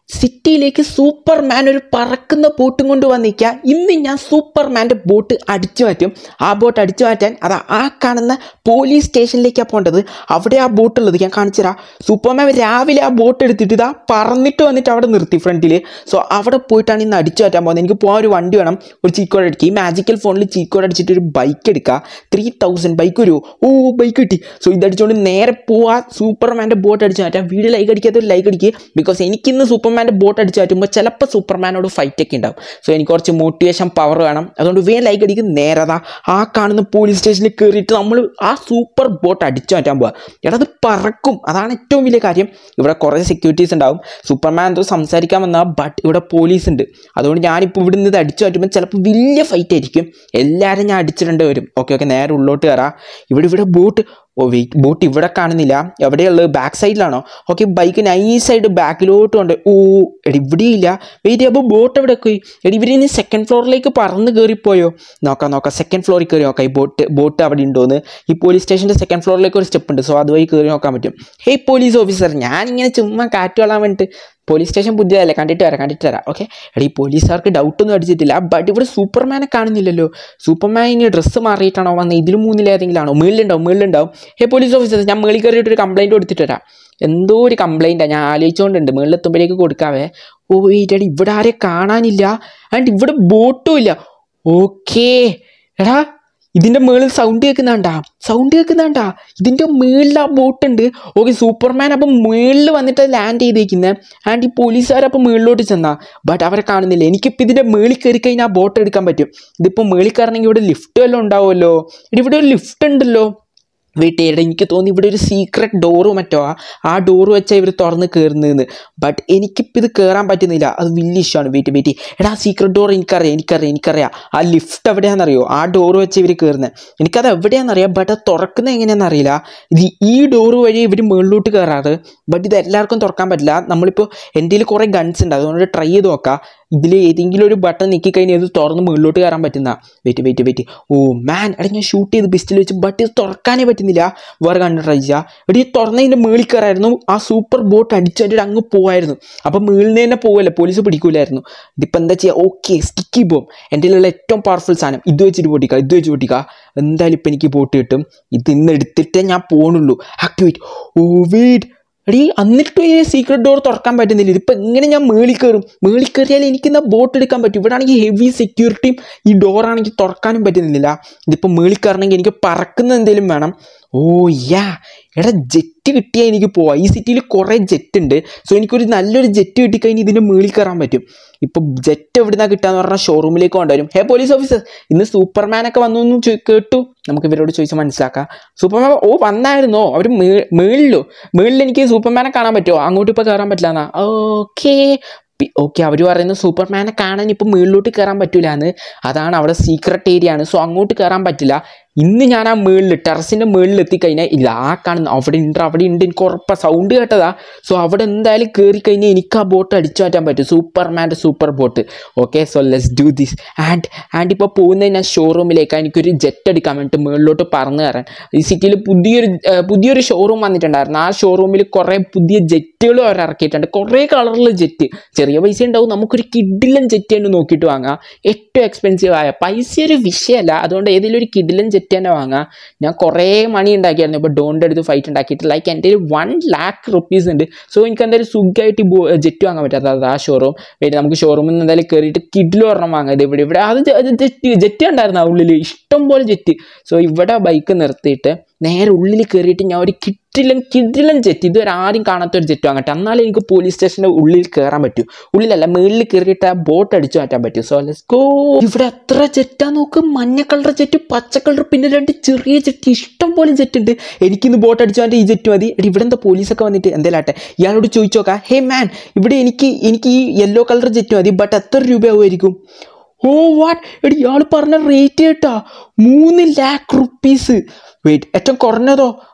സിറ്റിയിലേക്ക് Superman ഒരു പറക്കുന്ന ബോട്ടും കൊണ്ട് വന്നിരിക്കുക ഇന്ന് ഞാൻ സൂപ്പർമാൻ്റെ ബോട്ട് അടിച്ചു മാറ്റും ആ ബോട്ട് അടിച്ചു മാറ്റാൻ അത് ആ കാണുന്ന പോലീസ് സ്റ്റേഷനിലേക്കാണ് പോകേണ്ടത് അവിടെ ആ ബോട്ട് ഉള്ളത് ഞാൻ കാണിച്ചുതരാം സൂപ്പർമാൻ രാവിലെ ആ ബോട്ട് എടുത്തിട്ട് ഇതാ പറന്നിട്ട് വന്നിട്ട് അവിടെ നിർത്തി ഫ്രണ്ടിൽ സോ അവിടെ പോയിട്ടാണ് ഇന്ന് അടിച്ചു മാറ്റാൻ പോകുന്നത് എനിക്ക് പോകാൻ ഒരു വണ്ടി വേണം ഒരു ചീക്കോഡ് അടിക്കുക ഈ മാജിക്കൽ ഫോണിൽ ചീക്കോഡ് അടിച്ചിട്ട് ഒരു ബൈക്ക് എടുക്കുക ത്രീ തൗസൻഡ് ബൈക്ക് വരുമോ ഓ ബൈക്ക് കിട്ടി സോ ഇതടിച്ചുകൊണ്ട് നേരെ പോവാ സൂപ്പർമാൻ്റെ ബോട്ട് അടിച്ചു മാറ്റാം വീഡിയോ ലൈക്ക് അടിക്കാത്തൊരു ലൈക്ക് അടിക്കുക ബിക്കോസ് എനിക്കിന്ന് സൂപ്പർമാൻ്റെ ബോട്ട് അടിച്ചു മാറ്റുമ്പോൾ ചിലപ്പോൾ സൂപ്പർമാനോട് ഫൈറ്റ് ഒക്കെ ഉണ്ടാവും സോ എനിക്ക് കുറച്ച് മോട്ടിവേഷൻ പവർ വേണം അതുകൊണ്ട് വേഗം ലൈക്ക് അടിക്കും നേരതാ ആ കാണുന്ന പോലീസ് സ്റ്റേഷനിൽ കയറിയിട്ട് നമ്മൾ ആ സൂപ്പർ ബോട്ട് അടിച്ചു മാറ്റാൻ പോവുക എടാ അത് പറക്കും അതാണ് ഏറ്റവും വലിയ കാര്യം ഇവിടെ കുറേ സെക്യൂരിറ്റീസ് ഉണ്ടാവും സൂപ്പർമാൻ എന്തോ സംസാരിക്കാൻ വന്നാൽ ബട്ട് ഇവിടെ പോലീസ് ഉണ്ട് അതുകൊണ്ട് ഞാനിപ്പോൾ ഇവിടെ നിന്ന് ഇത് അടിച്ചു മാറ്റുമ്പോൾ ചിലപ്പോൾ വലിയ ഫൈറ്റ് ആയിരിക്കും എല്ലാവരും ഞാൻ അടിച്ചിടേണ്ടി വരും ഓക്കെ ഓക്കെ നേരെ ഉള്ളോട്ട് കയറാം ഇവിടെ ഇവിടെ ബോട്ട് ഓ വെയിറ്റ് ബോട്ട് ഇവിടെ കാണുന്നില്ല എവിടെയുള്ളത് ബാക്ക് സൈഡിലാണോ ഓക്കെ ബൈക്ക് നൈസായിട്ട് ബാക്കിലോട്ട് കൊണ്ട് ഓ എടി ഇവിടെയില്ല വെയിറ്റ് അപ്പോൾ ബോട്ട് എവിടെ പോയി എടി ഇവർ ഇനി സെക്കൻഡ് ഫ്ലോറിലേക്ക് പറന്ന് കയറിപ്പോയോ നോക്കാം നോക്കാം സെക്കൻഡ് ഫ്ലോറിൽ കയറി നോക്കാം ഈ ബോട്ട് ബോട്ട് അവിടെ ഉണ്ടോന്ന് ഈ പോലീസ് സ്റ്റേഷൻ്റെ സെക്കൻഡ് ഫ്ലോറിലേക്ക് ഒരു സ്റ്റെപ്പ് ഉണ്ട് സോ അതുവഴി കയറി നോക്കാൻ പറ്റും ഹേയ് പോലീസ് ഓഫീസർ ഞാനിങ്ങനെ ചുമ്മാ കാറ്റ് കൊള്ളാൻ വേണ്ടിയിട്ട് പോലീസ് സ്റ്റേഷൻ പുതിയതല്ലേ കണ്ടിട്ട് വരാം കണ്ടിട്ട് വരാം ഓക്കെ എടി പോലീസുകാർക്ക് ഡൗട്ടൊന്നും അടിച്ചിട്ടില്ല ബട്ട് ഇവിടെ സൂപ്പർമാനെ കാണുന്നില്ലല്ലോ സൂപ്പർമാൻ ഇനി ഡ്രസ്സ് മാറിയിട്ടാണോ വന്നത് ഇതിൽ മൂന്നിലേതെങ്കിലും ആണോ മേളിലുണ്ടാവും മേളിലുണ്ടാവും ഹേ പോലീസ് ഓഫീസർ ഞാൻ മേളിൽ കയറിയിട്ട് ഒരു കംപ്ലൈൻറ്റ് കൊടുത്തിട്ട് വരാം എന്തോ ഒരു കംപ്ലൈൻറ്റാണ് ഞാൻ ആലോചിച്ചുകൊണ്ടുണ്ട് മേളിലെത്തുമ്പോഴേക്ക് കൊടുക്കാവേ ഓ വെയിറ്റ് എടി ഇവിടെ ആരെ കാണാനില്ല ആൻഡ് ഇവിടെ ബോട്ടും ഇല്ല ഓക്കേ എടാ ഇതിൻ്റെ മേളിൽ സൗണ്ട് കേൾക്കുന്നാണ്ടാ സൗണ്ട് കേൾക്കുന്നാണ്ടാ ഇതിൻ്റെ മേളിൽ ആ ബോട്ട് ഉണ്ട് ഓക്കെ സൂപ്പർമാൻ അപ്പം മേളിൽ വന്നിട്ട് ലാൻഡ് ചെയ്തേക്കുന്നത് ആൻഡ് ഈ പോലീസുകാർ അപ്പം മേളിലോട്ട് ചെന്നാ ബട്ട് അവരെ കാണുന്നില്ല എനിക്കിപ്പോൾ ഇതിൻ്റെ മേളിൽ കയറി കഴിഞ്ഞാൽ ആ ബോട്ട് എടുക്കാൻ പറ്റും ഇതിപ്പോൾ മേളിൽ കയറണമെങ്കിൽ ഇവിടെ ലിഫ്റ്റ് വല്ലതും ഉണ്ടാവുമല്ലോ എടി ഇവിടെ ഒരു ലിഫ്റ്റ് ഉണ്ടല്ലോ വീട്ടുകാരുടെ എനിക്ക് തോന്നി ഇവിടെ ഒരു സീക്രട്ട് ഡോറ് മറ്റോ ആ ആ ഡോറ് വെച്ചാൽ ഇവർ തുറന്ന് കയറുന്നതെന്ന് ബട്ട് എനിക്കിപ്പോൾ ഇത് കയറാൻ പറ്റുന്നില്ല അത് വലിയ ഇഷ്ടമാണ് വെയിറ്റ് വെയിറ്റ് എടാ സീക്രട്ട് ഡോർ എനിക്കറിയാം എനിക്കറിയാം എനിക്കറിയാം ആ ലിഫ്റ്റ് എവിടെയാണെന്നറിയോ ആ ഡോറ് വെച്ച് ഇവർ കയറുന്നത് എനിക്കത് എവിടെയാണെന്നറിയാം ബട്ട് അത് തുറക്കുന്നത് എങ്ങനെയാണെന്ന് അറിയില്ല ഇത് ഈ ഡോറ് വഴി ഇവർ മുകളിലോട്ട് കയറാറ് ബട്ട് ഇത് എല്ലാവർക്കും തുറക്കാൻ പറ്റില്ല നമ്മളിപ്പോൾ എൻ്റെ കയ്യിൽ കുറേ ഗൺസ് ഉണ്ട് അതുകൊണ്ട് ട്രൈ ചെയ്ത് നോക്കാം ഇതിൽ ഏതെങ്കിലും ഒരു ബട്ടൺ നീക്കി കഴിഞ്ഞാൽ ഇത് തുറന്ന് മുകളിലോട്ട് കയറാൻ പറ്റുന്ന wait wait wait oh man എടാ ഞാൻ ഷൂട്ട് ചെയ്ത് പിസ്റ്റൽ വെച്ച് ബട്ട് ഇത് തുറക്കാനേ പറ്റുന്നില്ല വേറെ കണ്ട് ട്രൈ ചെയ്യുക എടി ഇത് തുറന്നതിൻ്റെ മേളിൽ കയറായിരുന്നു ആ സൂപ്പർ ബോട്ട് അടിച്ചിട്ട് അങ്ങ് പോവായിരുന്നു അപ്പം മേളിൽ നിന്ന് തന്നെ പോവല്ലേ പോലീസ് പിടിക്കൂലായിരുന്നു ഇതിപ്പോൾ എന്താ ചെയ്യുക ഓക്കെ സ്റ്റിക്കി ബോം എൻ്റെ കയ്യിലുള്ള ഏറ്റവും പവർഫുൾ സാധനം ഇത് വെച്ചിട്ട് പൊട്ടിക്കുക ഇത് വെച്ച് പൊട്ടിക്കുക എന്തായാലും ഇപ്പം എനിക്ക് ബോട്ട് കിട്ടും ഇത് ഇന്ന് എടുത്തിട്ടേ ഞാൻ പോകണുള്ളൂ ആക്ടിവേറ്റ് ഓ വെയിറ്റ് എടീ എന്നിട്ടും ഈ സീക്രട്ട് ഡോർ തുറക്കാൻ പറ്റുന്നില്ല ഇതിപ്പോൾ എങ്ങനെ ഞാൻ മേളിൽ കയറും മേളിൽ കയറിയാൽ എനിക്കിന്ന് ബോട്ട് എടുക്കാൻ പറ്റും ഇവിടെ ആണെങ്കിൽ ഹെവി സെക്യൂരിറ്റിയും ഈ ഡോറാണെങ്കിൽ തുറക്കാനും പറ്റുന്നില്ല ഇതിപ്പോൾ മേളിൽ കയറണമെങ്കിൽ എനിക്ക് പറക്കുന്ന എന്തെങ്കിലും വേണം ഓ യാ എടാ ജെറ്റ് കിട്ടിയാൽ എനിക്ക് പോവാം ഈ സിറ്റിയിൽ കുറേ ജെറ്റ് ഉണ്ട് സോ എനിക്കൊരു നല്ലൊരു ജെറ്റ് കിട്ടിക്കഴിഞ്ഞാൽ ഇതിൻ്റെ മേളിൽ കയറാൻ പറ്റും ഇപ്പോൾ ജെറ്റ് എവിടുന്നാ കിട്ടാന്ന് പറഞ്ഞാൽ ഷോറൂമിലേക്ക് കൊണ്ടുവരും ഹേ പോലീസ് ഓഫീസർ ഇന്ന് സൂപ്പർമാനൊക്കെ വന്നു എന്ന് ചോ- കേട്ടു നമുക്ക് ഇവരോട് ചോദിച്ച് മനസ്സിലാക്കാം സൂപ്പർമാൻ ഓ വന്നായിരുന്നോ അവർ മേളിലോ മേളിൽ എനിക്ക് സൂപ്പർമാനെ കാണാൻ പറ്റുമോ അങ്ങോട്ട് ഇപ്പോൾ കയറാൻ പറ്റില്ല എന്നാ ഓക്കേ ഓക്കെ അവർ പറയുന്നത് സൂപ്പർമാനെ കാണാൻ ഇപ്പോൾ മുകളിലോട്ട് കയറാൻ പറ്റൂല എന്ന് അതാണ് അവിടെ സീക്രട്ട് ഏരിയ ആണ് സോ അങ്ങോട്ട് കയറാൻ പറ്റില്ല ഇന്ന് ഞാൻ ആ മുകളിൽ ടെറസിൻ്റെ മുകളിൽ എത്തിക്കഴിഞ്ഞാൽ ഇല്ല ആ കാണുന്ന അവിടെ ഉണ്ട് അവിടെ ഉണ്ട് എനിക്ക് ഉറപ്പാ സൗണ്ട് കേട്ടതാ സോ അവിടെ എന്തായാലും കയറി കഴിഞ്ഞാൽ എനിക്ക് ആ ബോട്ട് അടിച്ചു മാറ്റാൻ പറ്റും സൂപ്പർമാൻ്റെ super boat okay so let's do this and and ഇപ്പോൾ പോകുന്നത് ഞാൻ ഷോറൂമിലേക്ക് എനിക്കൊരു ജെറ്റ് എടുക്കാൻ വേണ്ടിയിട്ട് മുകളിലോട്ട് പറന്ന് കയറാൻ ഈ സിറ്റിയിൽ പുതിയൊരു ആ, പുതിയൊരു ഷോറൂം വന്നിട്ടുണ്ടായിരുന്നു ആ ഷോറൂമിൽ കുറേ പുതിയ ജെറ്റുകളും അവർ ഇറക്കിയിട്ടുണ്ട് കുറേ കളറിൽ ജെറ്റ് ചെറിയ പൈസ ഉണ്ടാവും നമുക്കൊരു കിഡിലൻ ജെറ്റ് തന്നെ നോക്കിയിട്ട് വാങ്ങാം ഏറ്റവും എക്സ്പെൻസീവ് ആയ പൈസ ഒരു വിഷയമല്ല അതുകൊണ്ട് ഏതെങ്കിലും ഒരു കിഡിലൻ ജെറ്റ് തന്നെ വാങ്ങാം ഞാൻ കുറേ മണി ഉണ്ടാക്കിയായിരുന്നു ഇപ്പോൾ ഡോണിൻ്റെ അടുത്ത് ഫൈറ്റ് ഉണ്ടാക്കിയിട്ട് ലൈക്ക് എൻ്റെ ഒരു വൺ ലാക്ക് റുപ്പീസ് ഉണ്ട് സോ എനിക്ക് എന്തായാലും സുഖമായിട്ട് ജെറ്റ് വാങ്ങാൻ പറ്റാത്ത അത് ആ ഷോറൂം പിന്നെ നമുക്ക് ഷോറൂമിൽ നിന്ന് എന്തായാലും കയറിയിട്ട് കിഡിൽ ഒരെണ്ണം വാങ്ങാം ഇത് ഇവിടെ ഇവിടെ അത് ജെറ്റ് ജെറ്റ് ഉണ്ടായിരുന്നു ആ ഉള്ളിൽ ഇഷ്ടം പോലെ ജെറ്റ് സോ ഇവിടെ ബൈക്ക് നിർത്തിയിട്ട് നേരെ ഉള്ളിൽ കയറിയിട്ട് ഞാൻ ഒരു കിട്ടിലൻ കിടിലൻ ജെറ്റ് ഇതുവരെ ആരും കാണാത്ത ഒരു ജെറ്റ് വാങ്ങട്ടെ എന്നാലേ എനിക്ക് പോലീസ് സ്റ്റേഷൻ്റെ ഉള്ളിൽ കയറാൻ പറ്റൂ ഉള്ളിലല്ല മുകളിൽ കയറിയിട്ട് ആ ബോട്ട് അടിച്ചു മാറ്റാൻ പറ്റും സോ ലെറ്റ്സ് ഗോ ഇവിടെ എത്ര ജെറ്റാ നോക്ക് മഞ്ഞ കളർ ജെറ്റ് പച്ച കളർ പിന്നെ രണ്ട് ചെറിയ ജെറ്റ് ഇഷ്ടം പോലെ ജെറ്റ് ഉണ്ട് എനിക്കിന്ന് ബോട്ട് അടിച്ചു മാറ്റാൻ ഈ ജെറ്റ് മതി എടി ഇവിടെ എന്താ പോലീസൊക്കെ വന്നിട്ട് എന്തേലാട്ടെ ഇയാളോട് ചോദിച്ചു നോക്കാം ഹേ മാൻ ഇവിടെ എനിക്ക് എനിക്ക് ഈ യെല്ലോ കളർ ജെറ്റ് മതി ബട്ട് എത്ര രൂപയാവുമായിരിക്കും ഓ വാട്ട് എടി ഇയാൾ പറഞ്ഞ റേറ്റ് കേട്ടാ മൂന്ന് ലാക്ക് റുപ്പീസ് വെയിറ്റ് ഏറ്റവും കുറഞ്ഞതോ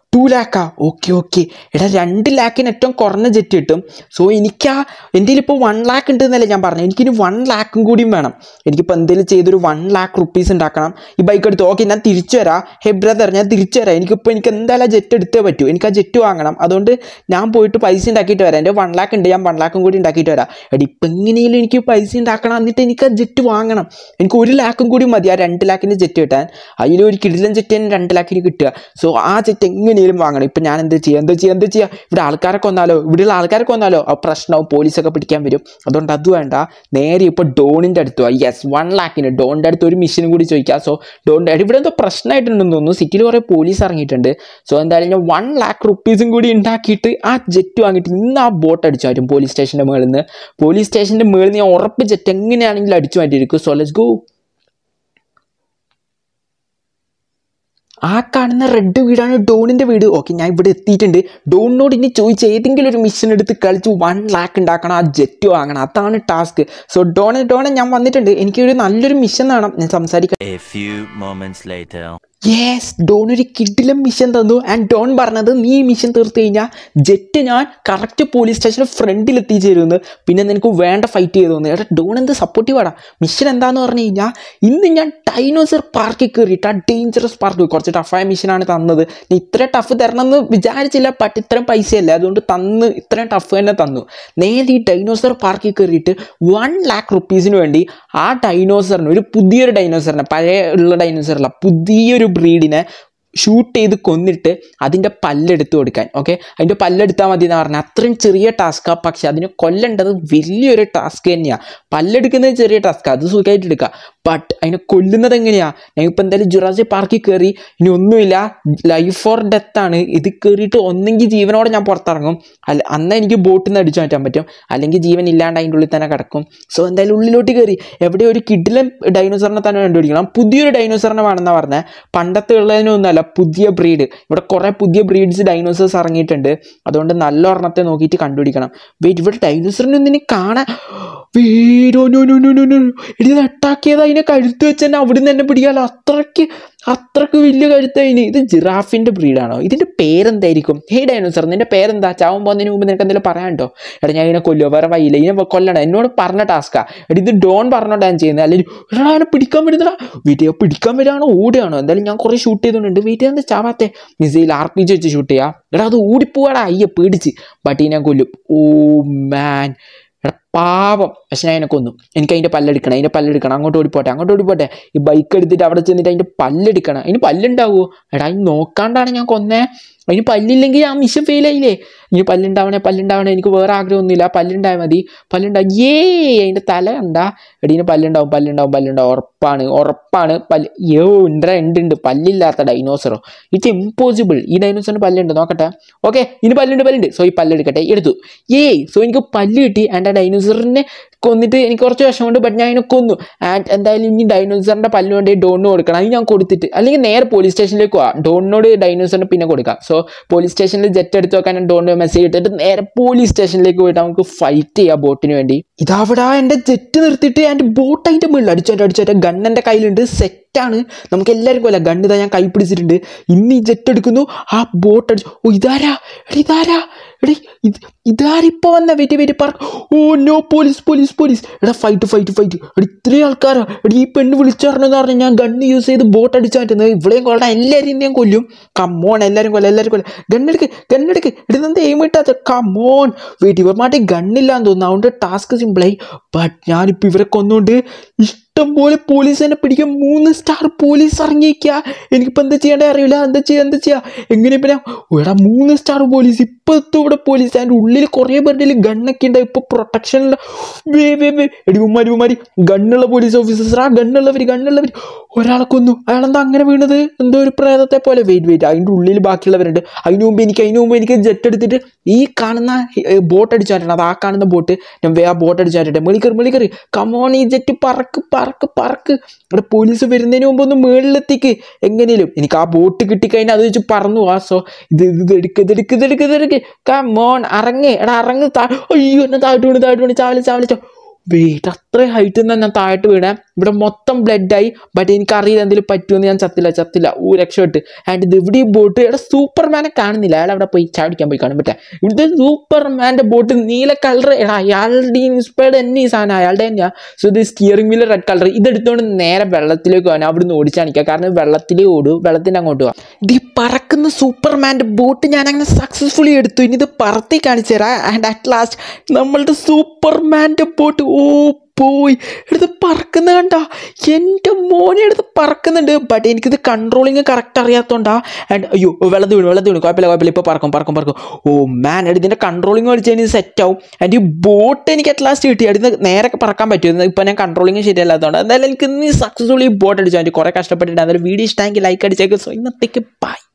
ടു ലാക്കാ ഓക്കെ ഓക്കെ എടാ രണ്ട് ലാക്കിന് ഏറ്റവും കുറഞ്ഞ ജെറ്റ് കിട്ടും സോ എനിക്ക് ആ എൻ്റെ ഇപ്പോൾ വൺ ലാക്ക് ഉണ്ട് എന്നല്ലേ ഞാൻ പറഞ്ഞു എനിക്കിനി വൺ ലാക്കും കൂടിയും വേണം എനിക്കിപ്പോൾ എന്തെങ്കിലും ചെയ്തൊരു വൺ ലാക്ക് റുപ്പീസ് ഉണ്ടാക്കണം ഈ ബൈക്ക് എടുത്ത് ഓക്കെ ഞാൻ തിരിച്ചു വരാം ഹേ ബ്രദർ ഞാൻ തിരിച്ചു വരാം എനിക്കിപ്പോൾ എനിക്ക് എന്തായാലും ആ ജെറ്റ് എടുത്തേ പറ്റൂ എനിക്ക് ആ ജെറ്റ് വാങ്ങണം അതുകൊണ്ട് ഞാൻ പോയിട്ട് പൈസ ഉണ്ടാക്കിയിട്ട് വരാം എൻ്റെ വൺ ലാക്ക് ഉണ്ട് ഞാൻ വൺ ലാക്കും കൂടി ഉണ്ടാക്കിയിട്ട് വരാം എടി ഇപ്പം എങ്ങനെയെങ്കിലും എനിക്ക് പൈസ ഉണ്ടാക്കണം എന്നിട്ട് എനിക്ക് ആ ജെറ്റ് വാങ്ങണം എനിക്ക് ഒരു ലാക്കും കൂടി മതി ആ രണ്ട് ലാക്കിൻ്റെ ജെറ്റ് കിട്ടാൻ അതിലൊരു കിടിലൻ ജെറ്റ് തന്നെ രണ്ട് ലാക്കിന് കിട്ടുക സോ ആ ജെറ്റ് എങ്ങനെയും വാങ്ങണം ഇപ്പം ഞാൻ എന്ത് ചെയ്യുക എന്താ ചെയ്യുക എന്താ ചെയ്യുക ഇവിടെ ആൾക്കാരൊക്കെ വന്നാലോ ഇവിടെയുള്ള ആൾക്കാരൊക്കെ വന്നാലോ ആ പ്രശ്നവും പോലീസൊക്കെ പിടിക്കാൻ വരും അതുകൊണ്ട് അത് വേണ്ട നേരെ ഇപ്പോൾ ഡോണിൻ്റെ അടുത്ത് പോവാ യെസ് വൺ ലാക്കിന് ഡോണിൻ്റെ അടുത്ത് ഒരു മിഷനും കൂടി ചോദിക്കാം സോ ഡോണിൻ്റെ ഇവിടെ എന്തോ പ്രശ്നമായിട്ടുണ്ടെന്ന് തോന്നുന്നു സിറ്റിയിൽ കുറേ പോലീസ് ഇറങ്ങിയിട്ടുണ്ട് സോ എന്തായാലും ഞാൻ വൺ ലാക്ക് റുപ്പീസും കൂടി ഉണ്ടാക്കിയിട്ട് ആ ജെറ്റ് വാങ്ങിയിട്ട് ഇന്ന് ആ ബോട്ട് അടിച്ചു മാറ്റും പോലീസ് സ്റ്റേഷൻ്റെ മുകളിൽ നിന്ന് പോലീസ് സ്റ്റേഷൻ്റെ മുകളിൽ നിന്ന് ഞാൻ ഉറപ്പ് ജെറ്റ് എങ്ങനെയാണെങ്കിലും അടിച്ചു മാറ്റിയിരിക്കും സോ ലെറ്റ്സ് ഗോ ആ കാണുന്ന റെഡ് വീടാണ് ഡോണിൻ്റെ വീട് ഓക്കെ ഞാൻ ഇവിടെ എത്തിയിട്ടുണ്ട് ഡോണിനോട് ഇനി ചോദിച്ച ഏതെങ്കിലും ഒരു മിഷൻ എടുത്ത് കളിച്ച് വൺ ലാക്ക് ഉണ്ടാക്കണം ആ ജെറ്റ് വാങ്ങണം അതാണ് ടാസ്ക് സോ ഡോണെ ഡോണെ ഞാൻ വന്നിട്ടുണ്ട് എനിക്കൊരു നല്ലൊരു മിഷൻ വേണം ഞാൻ സംസാരിക്കാം A few moments later. Yes Don ഒരു കിഡിലും മിഷൻ തന്നു ആൻഡ് ഡോൺ പറഞ്ഞത് നീ ഈ മിഷൻ തീർത്ത് കഴിഞ്ഞാൽ ജെറ്റ് ഞാൻ കറക്റ്റ് പോലീസ് സ്റ്റേഷൻ്റെ ഫ്രണ്ടിൽ എത്തിച്ചേരുമെന്ന് പിന്നെ നിനക്ക് വേണ്ട ഫൈറ്റ് ചെയ്തു തന്നു എടാ ഡോൺ എന്ത് സപ്പോർട്ടീവാടാ മിഷൻ എന്താന്ന് പറഞ്ഞു കഴിഞ്ഞാൽ ഇന്ന് ഞാൻ ഡൈനോസർ പാർക്കിൽ കയറിയിട്ട് ആ ഡേഞ്ചറസ് പാർക്ക് കുറച്ച് ടഫായ മിഷനാണ് തന്നത് നീ ഇത്ര ടഫ് തരണമെന്ന് വിചാരിച്ചില്ല ബട്ട് ഇത്രയും പൈസയല്ല അതുകൊണ്ട് തന്ന് ഇത്രയും ടഫ് തന്നെ തന്നു നേരെ ഈ ഡൈനോസർ പാർക്കിൽ കയറിയിട്ട് വൺ ലാക്ക് റുപ്പീസിന് വേണ്ടി ആ ഡൈനോസറിന് ഒരു പുതിയൊരു ഡൈനോസറിനെ പഴയ ഉള്ള ഡൈനോസറല്ല പുതിയൊരു ബ്രീഡിനെ ഷൂട്ട് ചെയ്ത് കൊന്നിട്ട് അതിൻ്റെ പല്ലെടുത്ത് കൊടുക്കാൻ ഓക്കെ അതിൻ്റെ പല്ലെടുത്താൽ മതി എന്ന് പറഞ്ഞാൽ അത്രയും ചെറിയ ടാസ്ക്കാണ് പക്ഷെ അതിനെ കൊല്ലേണ്ടത് വലിയൊരു ടാസ്ക് തന്നെയാണ് പല്ലെടുക്കുന്നത് ചെറിയ ടാസ്ക്കാണ് അത് സുഖമായിട്ട് എടുക്കുക ബട്ട് അതിനെ കൊല്ലുന്നത് എങ്ങനെയാണ് ഞാൻ ഇപ്പോൾ എന്തായാലും ജുറാസി പാർക്കിൽ കയറി ഇനി ഒന്നുമില്ല ലൈഫ് ഓർ ഡെത്ത് ആണ് ഇത് കയറിയിട്ട് ഒന്നെങ്കിൽ ജീവനോടെ ഞാൻ പുറത്തിറങ്ങും അല്ല അന്ന് എനിക്ക് ബോട്ടിൽ നിന്ന് അടിച്ചു മാറ്റാൻ പറ്റും അല്ലെങ്കിൽ ജീവൻ ഇല്ലാണ്ട് അതിൻ്റെ ഉള്ളിൽ തന്നെ കിടക്കും സോ എന്തായാലും ഉള്ളിലോട്ട് കയറി എവിടെ ഒരു കിഡിലും ഡൈനോസറിനെ തന്നെ കണ്ടുപിടിക്കണം പുതിയൊരു ഡൈനോസറിനെ വേണമെന്നാണ് പറഞ്ഞത് പണ്ടത്തെ ഉള്ളതിനൊന്നുമല്ല പുതിയ ബ്രീഡ് ഇവിടെ കുറേ പുതിയ ബ്രീഡ്സ് ഡൈനോസേഴ്സ് ഇറങ്ങിയിട്ടുണ്ട് അതുകൊണ്ട് നല്ല ഒരെണ്ണത്തെ നോക്കിയിട്ട് കണ്ടുപിടിക്കണം വെയിറ്റ് ഇവിടെ ഡൈനോസറിനെ ഒന്നിനെ കാണാൻ വീരോ no no no no no എടി ഇത് അട്ടാക്കിയത് അതിനെ കഴുത്ത് വെച്ച് തന്നെ അവിടെ നിന്ന് തന്നെ പിടിക്കാലോ അത്രയ്ക്ക് അത്രയ്ക്ക് വലിയ കഴുത്തതിന് ഇത് ജിറാഫിൻ്റെ ബ്രീഡാണോ ഇതിൻ്റെ പേരെന്തായിരിക്കും ഹേ ഡൈനോസർ നിൻ്റെ പേരെന്താ ചാവാൻ പോകുന്നതിന് മുമ്പ് നിനക്ക് എന്തെങ്കിലും പറയാനുണ്ടോ എടാ ഞാൻ ഇതിനെ കൊല്ലുമോ വേറെ വയ്യില്ല ഇതിനെ കൊല്ലണം എന്നോട് പറഞ്ഞ ടാസ്ക്കാ എടി ഇത് ഡോൺ പറഞ്ഞോണ്ടാ ഞാൻ ചെയ്യുന്നത് അല്ലെങ്കിൽ എടാ അതിനെ പിടിക്കാൻ വരുന്നടാ വീട്ടിൽ പിടിക്കാൻ വരികയാണോ ഓടുകയാണോ എന്തായാലും ഞാൻ കുറേ ഷൂട്ട് ചെയ്തുകൊണ്ടുണ്ട് വീട്ടിൽ എന്താ ചാവാത്തെ മിസൈൽ ആർ പി ജി വെച്ച് ഷൂട്ട് ചെയ്യാം എടാ അത് ഓടിപ്പോവാടാ അയ്യ പേടിച്ച് ബട്ട് ഈ ഞാൻ കൊല്ലും ഓ മാൻ എടാ പാവം പക്ഷെ ഞാൻ അതിനെ കൊന്നു എനിക്ക് അതിൻ്റെ പല്ലെടുക്കണം അതിൻ്റെ പല്ലെടുക്കണം അങ്ങോട്ട് ഓടിപ്പോട്ടെ അങ്ങോട്ട് ഓടിപ്പോട്ടെ ഈ ബൈക്ക് എടുത്തിട്ട് അവിടെ ചെന്നിട്ട് അതിൻ്റെ പല്ലെടുക്കണം അതിന് പല്ലുണ്ടാവുമോ എടാ അതിന് നോക്കാണ്ടാണ് ഞാൻ കൊന്നേ അതിന് പല്ലില്ലെങ്കിൽ ആ മിഷൻ ഫെയിലായില്ലേ ഇനി പല്ലുണ്ടാവണേ പല്ലുണ്ടാവണേ എനിക്ക് വേറെ ആഗ്രഹമൊന്നുമില്ല പല്ലുണ്ടായാൽ മതി പല്ലുണ്ടാവും ഏ അതിൻ്റെ തല കണ്ടാ എടീന് പല്ലുണ്ടാവും പല്ലുണ്ടാവും പല്ലുണ്ടാവും ഉറപ്പാണ് ഉറപ്പാണ് പല്ല് യോ ഉണ്ട് ഉണ്ട് ഉണ്ട് പല്ലില്ലാത്ത ഡൈനോസറോ ഇറ്റ്സ് ഇമ്പോസിബിൾ ഈ ഡൈനോസറിന് പല്ലുണ്ട് നോക്കട്ടെ ഓക്കെ ഇനി പല്ലുണ്ട് പല്ലുണ്ട് സോ ഈ പല്ലെടുക്കട്ടെ എടുത്തു ഏയ് സോ എനിക്ക് പല്ല് കിട്ടി ആൻഡ് ആ ഡൈനോസറിനെ കൊന്നിട്ട് എനിക്ക് കുറച്ച് വിഷമമുണ്ട് ബട്ട് ഞാൻ അതിനെ കൊന്നു ആൻഡ് എന്തായാലും ഇനി ഡൈനോസറിൻ്റെ പല്ല് വേണ്ടി ഡോണിന് കൊടുക്കണം അത് ഞാൻ കൊടുത്തിട്ട് അല്ലെങ്കിൽ നേരെ പോലീസ് സ്റ്റേഷനിലേക്ക് പോവാം ഡോണിനോട് ഡൈനോസറിന് പിന്നെ കൊടുക്കാം സോ പോലീസ് സ്റ്റേഷനിൽ ജെറ്റ് എടുത്ത് വെക്കാൻ ഞാൻ ഡോണിന് മെസ്സേജ് ഇട്ടിട്ട് നേരെ പോലീസ് സ്റ്റേഷനിലേക്ക് പോയിട്ട് നമുക്ക് ഫൈറ്റ് ചെയ്യാം ബോട്ടിന് വേണ്ടി ഇതാവിടാ എൻ്റെ ജെറ്റ് നിർത്തിയിട്ട് എൻ്റെ ബോട്ട് അതിൻ്റെ മുകളിൽ അടിച്ചോട്ടെ അടിച്ചോട്ടെ ഗൺ എൻ്റെ കയ്യിലുണ്ട് സെറ്റാണ് നമുക്ക് എല്ലാവരും കൊല്ല ഗണ്ണ് ഇതാ ഞാൻ കൈ പിടിച്ചിട്ടുണ്ട് ഇന്ന് ഈ ജെറ്റ് എടുക്കുന്നു ആ ബോട്ട് അടിച്ചു ഓ ഇതാരാ എടി ഇതാരാ എടി ഇത് ഇതാരിപ്പോ വന്ന വെയിറ്റ് വെയിറ്റ് പറ oh no police police police എടാ ഫൈറ്റ് ഫൈറ്റ് ഫൈറ്റ് എടി ഇത്രയും ആൾക്കാരാ എടി ഈ പെണ്ണ് വിളിച്ചു പറഞ്ഞെന്ന് പറഞ്ഞാൽ ഞാൻ ഗണ്ണ് യൂസ് ചെയ്ത് ബോട്ട് അടിച്ചു മാറ്റുന്നത് ഇവിടെയും കൊള്ളാം എല്ലാവരെയും ഞാൻ കൊല്ലും കമ്മോൺ എല്ലാവരും കൊല്ലാം എല്ലാവരും കൊല്ലാം ഗണ്ണെടുക്ക് ഗണ്ണെടുക്ക് എടി എന്താ എയിം ഇട്ടാത്ത കമ്മോൺ വെയിറ്റ് ഇവർമാട്ടെ ഗണ്ണില്ലാന്ന് തോന്നുന്നു അതുകൊണ്ട് ടാസ്ക് സിമ്പിളായി ബട്ട് ഞാനിപ്പോൾ ഇവരെ കൊന്നുകൊണ്ട് ഇഷ്ടം പോലെ പോലീസ് എന്നെ പിടിക്കാൻ മൂന്ന് സ്റ്റാർ പോലീസ് ഇറങ്ങിയേക്കുക എനിക്കിപ്പോൾ എന്താ ചെയ്യേണ്ടത് അറിയില്ല എന്താ ചെയ്യുക എന്താ ചെയ്യുക എങ്ങനെ ഇപ്പം ഞാൻ എടാ മൂന്ന് സ്റ്റാർ പോലീസ് ഇപ്പോൾ എത്തും ഇവിടെ പോലീസ് അതിൻ്റെ ഉള്ളിൽ കുറേ പേരുടെ ഗണ്ണൊക്കെ ഉണ്ട് ഇപ്പോൾ പ്രൊട്ടക്ഷനുള്ള വേ വേ വേ എടി ഉമ്മാരി ഉമ്മാരി ഗണ്ണുള്ള പോലീസ് ഓഫീസേഴ്സ് ആ ഗണ്ണുള്ളവർ ഗണ്ണുള്ളവർ ഒരാളെ കൊന്നു അയാളെന്താ അങ്ങനെ വീണത് എന്തോ ഒരു പ്രേതത്തെ പോലെ വെയിറ്റ് വെയിറ്റ് അതിൻ്റെ ഉള്ളിൽ ബാക്കിയുള്ളവരുണ്ട് അതിന് മുമ്പ് എനിക്ക് അതിന് മുമ്പ് എനിക്ക് ജെറ്റ് എടുത്തിട്ട് ഈ കാണുന്ന ബോട്ട് അടിച്ചു മാറ്റണം അത് ആ കാണുന്ന ബോട്ട് ഞാൻ വേ ആ ബോട്ട് അടിച്ചു മാറ്റട്ടെ മെളിക്കറി മെളിക്കറി കമോൺ ഈ ജെറ്റ് പറക്ക് പറക്ക് പറക്ക് ഇവിടെ പോലീസ് വരുന്നതിന് മുമ്പ് ഒന്ന് മേളിലെത്തിക്ക് എങ്ങനെയും എനിക്ക് ആ ബോട്ട് കിട്ടിക്കഴിഞ്ഞാൽ അത് വെച്ച് പറന്നു ആ സോ ഇത് ഇത് എടുക്ക് ഇതെടുക്ക് ഇതെടുക്ക് ഇതെടുക്ക് കമോൺ ഇറങ്ങ് എടാ ഇറങ്ങ് താ അയ്യോ എന്നെ താഴ്ത്തു വീണ് താഴ്ത്തു വീണ് ചാവലി ചാവലി ചാ വെയിറ്റ് അത്ര ഹൈറ്റിൽ നിന്ന് ഞാൻ താഴോട്ട് വീണേ ഇവിടെ മൊത്തം ബ്ലഡായി ബട്ട് എനിക്കറിയില്ല എന്തെങ്കിലും പറ്റുമെന്ന് ഞാൻ ചത്തില്ല ചത്തില്ല ഊ രക്ഷപ്പെട്ട് ആൻഡ് ഇത് ഇവിടെ ഈ ബോട്ട് ഇവിടെ സൂപ്പർമാനെ കാണുന്നില്ല അയാൾ അവിടെ പോയി ചാടിക്കാൻ പോയി കാണും പറ്റാ ഇവിടുത്തെ സൂപ്പർമാൻ്റെ ബോട്ട് നീല കളർ എടാ അയാളുടെ ഇൻസ്പയർഡ് തന്നെ ഈ സാധനം അയാളുടെ തന്നെയാണ് സോ ഇത് സ്റ്റിയറിംഗ് വീല് റെഡ് കളർ ഇതെടുത്തുകൊണ്ട് നേരെ വെള്ളത്തിലേക്ക് പോകാൻ അവിടുന്ന് ഓടിച്ചാണിക്കുക കാരണം വെള്ളത്തിലേ ഓടും വെള്ളത്തിൻ്റെ അങ്ങോട്ട് പോകാം ഇത് ഈ പറക്കുന്ന സൂപ്പർമാൻ്റെ ബോട്ട് ഞാൻ അങ്ങനെ സക്സസ്ഫുള്ളി എടുത്തു ഇനി ഇത് പറത്തി കാണിച്ചു തരാം ആൻഡ് അറ്റ് ലാസ്റ്റ് നമ്മളുടെ സൂപ്പർമാൻ്റെ ബോട്ട് ഓ പോയി എടുത്ത് പറക്കുന്ന കണ്ട എൻ്റെ മോനെ എടുത്ത് പറക്കുന്നുണ്ട് ബട്ട് എനിക്കിത് കൺട്രോളിങ് കറക്റ്റ് അറിയാത്തോണ്ടാ ആൻഡ് അയ്യോ വെള്ളത്തിൽ വീണു വെള്ളത്തിൽ വീണു കുഴപ്പമില്ല കുഴപ്പമില്ല ഇപ്പോൾ പറക്കും പറക്കും പറക്കും ഓ മാൻ എടി ഇതിൻ്റെ കൺട്രോളിങ് കളിച്ച് കഴിഞ്ഞാൽ സെറ്റ് ആവും ആൻഡ് ഈ ബോട്ട് എനിക്ക് അറ്റ് ലാസ്റ്റ് കിട്ടി അടുത്ത് നേരെ പറക്കാൻ പറ്റും ഇപ്പം ഞാൻ കൺട്രോളിങ് ശരിയല്ലാത്തതുകൊണ്ട് എന്തായാലും എനിക്ക് ഇന്ന് സക്സസ്ഫുള്ളി ബോട്ട് അടിച്ചു അതിന് കുറേ കഷ്ടപ്പെട്ടിട്ട് എന്തായാലും വീഡിയോ ഇഷ്ടമെങ്കിൽ ലൈക്ക് അടിച്ചേക്കും സോ ഇന്നത്തേക്ക് ബൈ